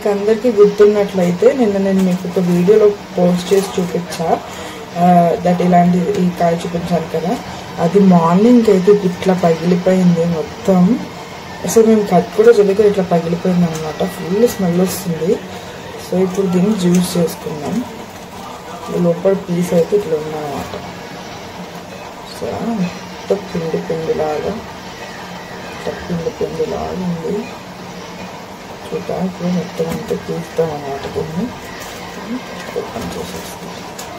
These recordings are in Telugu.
మీకు అందరికీ గుర్తున్నట్లయితే నిన్న నేను మీకు ఒక వీడియోలో పోస్ట్ చేసి చూపించా దట్ ఇలాంటి ఈ కాయ చూపించాను కదా అది మార్నింగ్ అయితే ఇట్లా పగిలిపోయింది మొత్తం అసలు మేము కట్ కూడా చేయలేక ఇట్లా పగిలిపోయింది అనమాట ఫుల్ స్మెల్ వస్తుంది సో ఇప్పుడు దీన్ని జ్యూస్ చేసుకుందాం ఈ లోపల పీస్ అయితే ఇట్లా ఉందన్నమాట సో మొత్తం పిండి పిండిలాగా ఇట్లా పిండి పిండిలాగా ఉంది చూద్దాం ఇప్పుడు మొత్తం అంతా తీస్తాం అన్నమాట దీన్ని ఓపెన్ చేసేస్తాం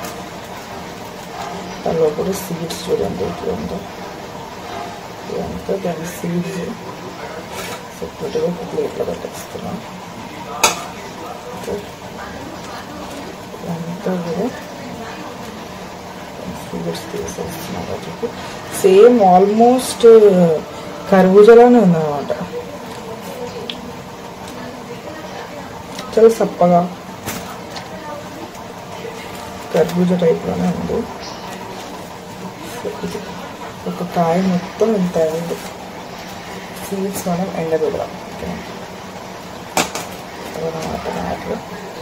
దాని లోపల సీడ్స్ చూడండి ఇట్లా ఉందో ఇదంతా దాని సీడ్స్ సెపరేట్గా ఒక ప్లేట్లో పెట్టేస్తున్నాం ఇదంతా కూడా సీడ్స్ తీసేస్తున్నాం వాటికి సేమ్ ఆల్మోస్ట్ కర్బూజలానే ఉందన్నమాట చాలా సప్పగా కర్బూజా టైప్లోనే ఉంది ఇది ఒక కాయ మొత్తం ఇంత అయింది సీడ్స్ మనం ఎండబెడదాం అదనమాట మ్యాటర్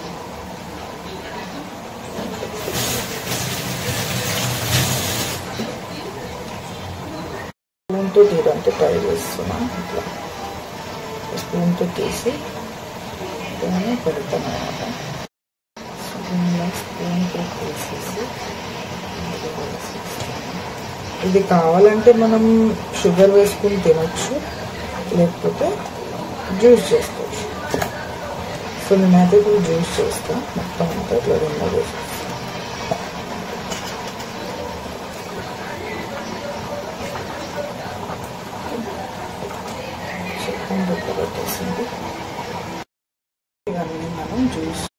స్పూన్తో తీయడానికి ట్రై చేస్తున్నాం ఇట్లా స్పూన్తో తీసి దాన్ని పెడతాం అనమాట స్పూన్లో స్పూన్తో తీసేసి ఇందులో వేసేస్తాం. ఇది కావాలంటే మనం షుగర్ వేసుకుని తినొచ్చు లేకపోతే జ్యూస్ చేసుకోవచ్చు సో నేనైతే ఇప్పుడు జ్యూస్ చేస్తాను మొత్తం అంతా ఇట్లా రెండు వేసేస్తాను చెప్పండి పెట్టేసింది ఇవన్నీ మనం జ్యూస్